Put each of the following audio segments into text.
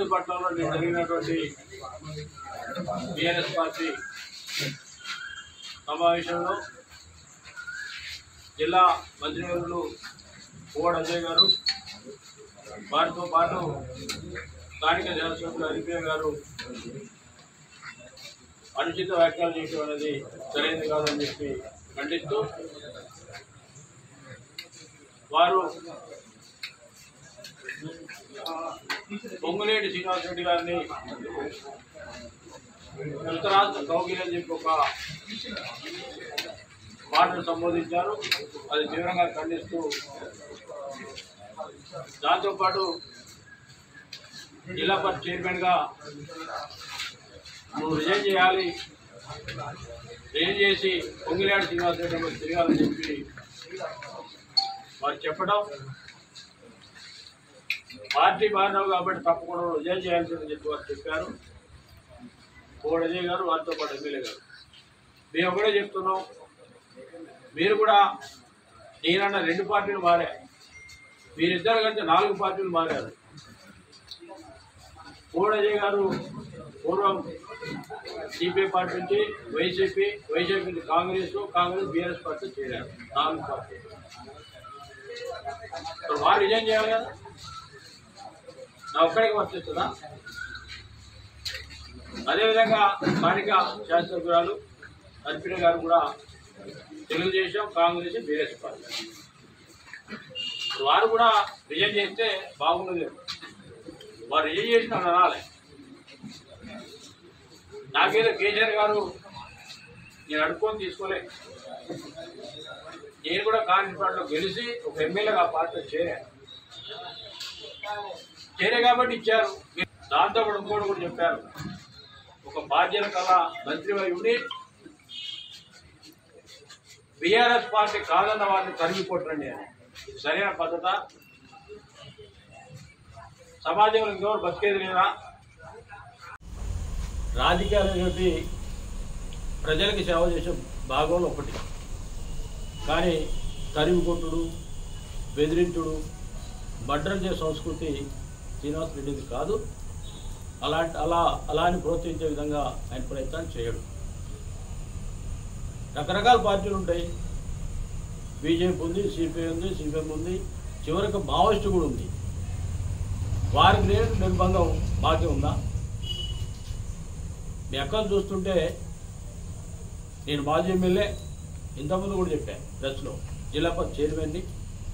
పట్టణంలో నిన్న జరిగినటువంటి బీఆర్ఎస్ పార్టీ సమావేశంలో జిల్లా మంత్రివర్యులు కోవడ్ అజయ్ గారు వారితో పాటు స్థానిక జనసభ్యులు హరిప్రియ గారు అనుచిత వ్యాఖ్యలు చేయడం అనేది సరైనది కాదని చెప్పి ఖండిస్తూ వారు పొంగులేటి శ్రీనివాస్ రెడ్డి గారిని ధృతరాష్ట్ర కౌగిలి అని చెప్పి ఒక మాటను సంబోధించారు అది తీవ్రంగా ఖండిస్తూ దాంతోపాటు జిల్లా పరిషత్ చైర్మన్గా నువ్వు రిజైన్ చేయాలి రిజైన్ చేసి పొంగిలేడు శ్రీనివాస్ రెడ్డి మీద తిరగాలని చెప్పి వారు చెప్పడం పార్టీ మారినావు కాబట్టి తప్పకుండా రిజైన్ చేయాల్సిందని చెప్పి వారు చెప్పారు కోడి అజయ్ గారు వారితో పాటు ఎమ్మెల్యే గారు మేము ఒకటే చెప్తున్నాం మీరు కూడా నేనన్న రెండు పార్టీలు మారారు మీరిద్దరు కంటే నాలుగు పార్టీలు మారారు కోడి అజయ్ గారు పూర్వం సిపిఐ పార్టీ నుంచి వైసీపీ వైసీపీ నుంచి కాంగ్రెస్ కాంగ్రెస్ బీఆర్ఎస్ పార్టీ చేరారు నాలుగు పార్టీ ఇప్పుడు వారు రిజైన్ చేయాలి కదా నా ఒక్కడికి వర్తిస్తుందా అదేవిధంగా స్థానిక శాసనసభ్యురాలు అర్పిణ గారు కూడా తెలుగుదేశం కాంగ్రెస్ బీఆర్ఎస్ పార్టీ ఇప్పుడు వారు కూడా రిజైన్ చేస్తే బాగుండదు వారు రిజైన్ చేసిన అనాలి నాకేదో కేసీఆర్ గారు నేను అడుక్కొని తీసుకోలే నేను కూడా కాంగ్రెస్ పార్టీలో గెలిచి ఒక ఎమ్మెల్యేగా ఆ పార్టీలో చేరాను చేరే కాబట్టి ఇచ్చారు దాంతో కూడా ఇంకోటి కూడా చెప్పారు ఒక బాధ్యత కల మంత్రి ఉండి బీఆర్ఎస్ పార్టీ కాదన్న వారిని తరిగి కొట్టండి అని ఇది సరైన పద్ధత సమాజంలో ఇంకెవరు బతికేది లేదా రాజకీయాలు అనేవి ప్రజలకి సేవ చేసే భాగంలో ఒకటి కానీ తరిమి కొట్టుడు బెదిరించుడు మర్డర్ చేసే సంస్కృతి శ్రీనివాస్ రెడ్డిది కాదు అలాంటి అలా అలా అని ప్రోత్సహించే విధంగా ఆయన ప్రయత్నాలు చేయడు రకరకాల పార్టీలు ఉంటాయి బీజేపీ ఉంది సిపిఐ ఉంది సిపిఎం ఉంది చివరికి మావోయిస్ట్ కూడా ఉంది వారికి లేని నిర్బంధం మాకే ఉందా మీ అక్కలు చూస్తుంటే నేను మాజీ ఎమ్మెల్యే ఇంతకుముందు కూడా చెప్పాను ప్రెస్లో జిల్లా పరిషత్ చైర్మన్ని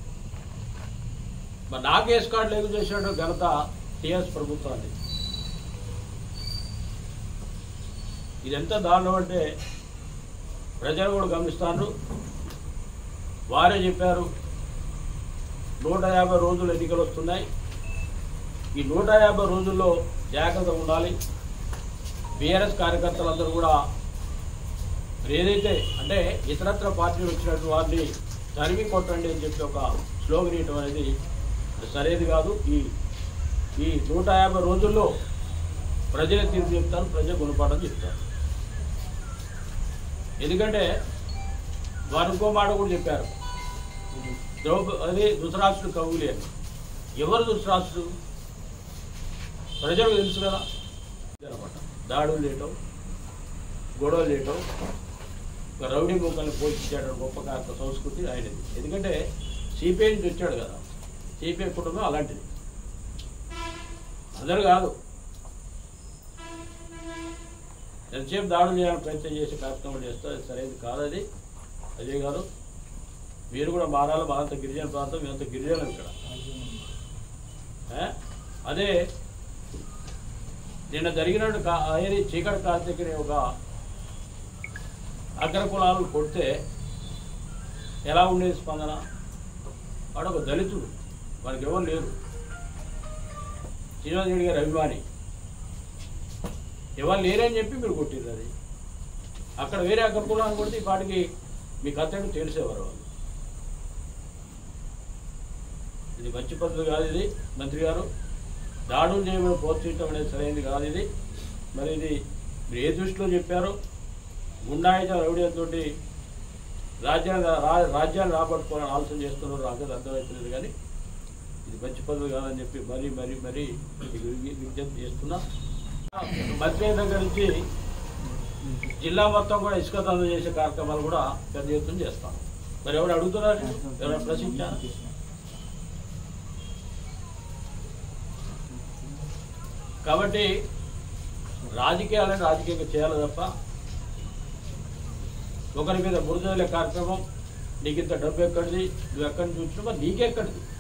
మరి నాకు ఏస్ కార్డు లేదు చేసిన ఘనత టీఎస్ ప్రభుత్వాన్ని ఇది ఎంత దారుణం అంటే ప్రజలు కూడా గమనిస్తారు వారే చెప్పారు నూట యాభై రోజులు ఎన్నికలు వస్తున్నాయి ఈ నూట యాభై రోజుల్లో జాగ్రత్త ఉండాలి బీఆర్ఎస్ కార్యకర్తలందరూ కూడా మరి ఏదైతే అంటే ఇతరత్ర పార్టీలు వచ్చినట్టు వారిని తరిమి కొట్టండి అని చెప్పి ఒక స్లోగన్ ఇవ్వడం అనేది అది సరైనది కాదు ఈ ఈ నూట యాభై రోజుల్లో ప్రజలే తీర్పు చెప్తారు ప్రజలు గుణపాఠం చెప్తారు ఎందుకంటే వారు ఇంకో మాట కూడా చెప్పారు ద్రౌప అది ధృతరాష్ట్రుడు కవులి అని ఎవరు ధృతరాష్ట్రుడు ప్రజలకు తెలుసు కదా అనమాట దాడులు చేయటం గొడవలు చేయటం ఒక రౌడీ ముక్కల్ని పోషించాడు గొప్ప కాక సంస్కృతి ఆయనది ఎందుకంటే సిపిఐ నుంచి వచ్చాడు కదా సిపిఐ కుటుంబం అలాంటిది అందరు కాదు ఎంతసేపు దాడులు చేయాలని ప్రయత్నం చేసే కార్యక్రమం చేస్తే అది సరైనది కాదు అది అజయ్ గారు మీరు కూడా మారాలి మాదంత గిరిజన ప్రాంతం మేమంత గిరిజనం ఇక్కడ ఏ? అదే నిన్న జరిగినట్టు కా ఏది చీకటి కార్తీకని ఒక అగ్ర కులాలను కొడితే ఎలా ఉండేది స్పందన వాడు ఒక దళితుడు వానికి ఎవరు లేరు శ్రీనివాస్ రెడ్డి గారి అభిమాని ఎవరు లేరని చెప్పి మీరు కొట్టిర్రు అది అక్కడ వేరే అగ్ర కులాన్ని కొడితే ఈ పాటికి మీ కథను తెలిసేవారు వాళ్ళు ఇది మంచి పద్ధతి కాదు ఇది మంత్రి గారు దాడులు చేయమని ప్రోత్సహించడం అనేది సరైనది కాదు ఇది మరి ఇది మీరు ఏ దృష్టిలో చెప్పారో గుండాయిత రౌడీలతోటి రాజ్యాన్ని రా రాజ్యాన్ని రాబట్టుకోవాలని ఆలోచన చేస్తున్నారు నాకు అది అర్థమవుతలేదు కానీ ఇది మంచి పదవి కాదని చెప్పి మరీ మరీ మరీ మీకు వి- విజ్ఞప్తి చేస్తున్నా మంత్రి దగ్గర నుంచి జిల్లా మొత్తం కూడా ఇసుక దంద చేసే కార్యక్రమాలు కూడా పెద్ద ఎత్తున చేస్తాం మరి ఎవరు అడుగుతున్నారు ఎవరు ప్రశ్నించారు కాబట్టి రాజకీయాలను రాజకీయంగా చేయాలి తప్ప ఒకరి మీద బురదలే కార్యక్రమం నీకు ఇంత డబ్బు ఎక్కడిది నువ్వు ఎక్కడి నుంచి వచ్చినావో నీకెక్కడిది